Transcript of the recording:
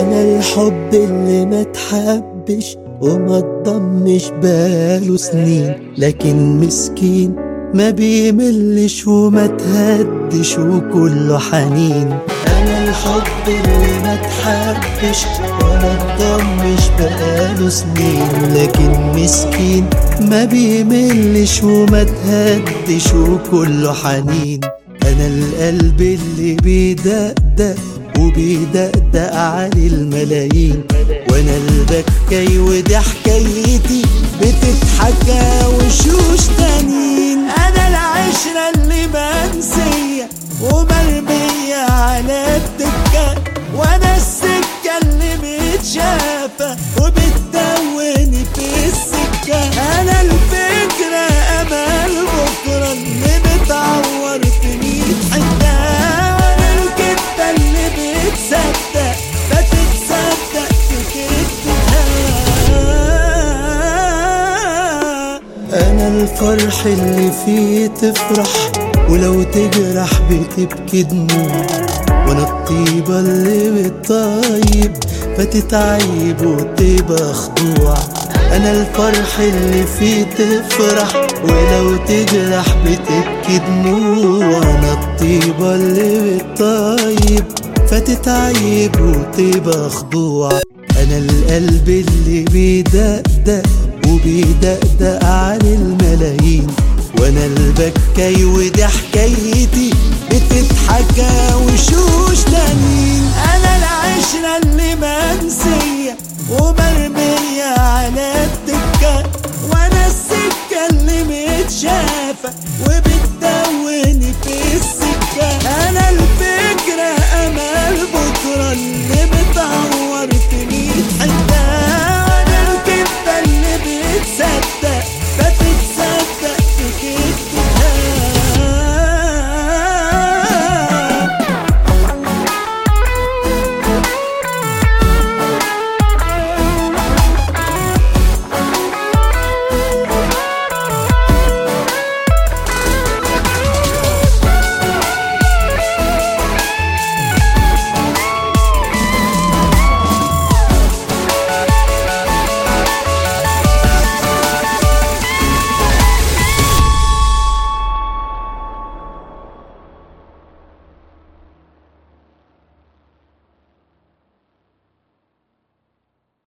انا الحب اللي ما تحبش وما تضمش باله سنين لكن مسكين ما بيملش وما تهدش وكله حنين انا الحب اللي ما تحبش وما تضمش بقاله سنين لكن مسكين ما بيملش وما تهدش وكله حنين انا القلب اللي بيدقدق وبيدقدق على الملايين وانا البكاي ودي حكايتي بتتحكى وشوش تانيين انا العشرة اللي منسية ومرمية على الدكة وانا السكة اللي متشافة وبتدوني في السكة انا الفكرة امل بكرة اللي متعور في ميت حتة وانا الكدبة اللي بتصدق بتتصدق في كدبتها انا الفرح اللي فيه تفرح ولو تجرح بتبكي دموع وانا الطيبة اللي بتطيب فتتعيب وتبقى خضوع انا الفرح اللي فيه تفرح ولو تجرح بتبكي دموع انا الطيبة اللي بتطيب فتتعيب وتبقى خضوع انا القلب اللي بيدقدق وبيدقدق على الملايين وانا البكاي ودي حكايتي بتتحكى وشوش تانيين انا العشرة اللي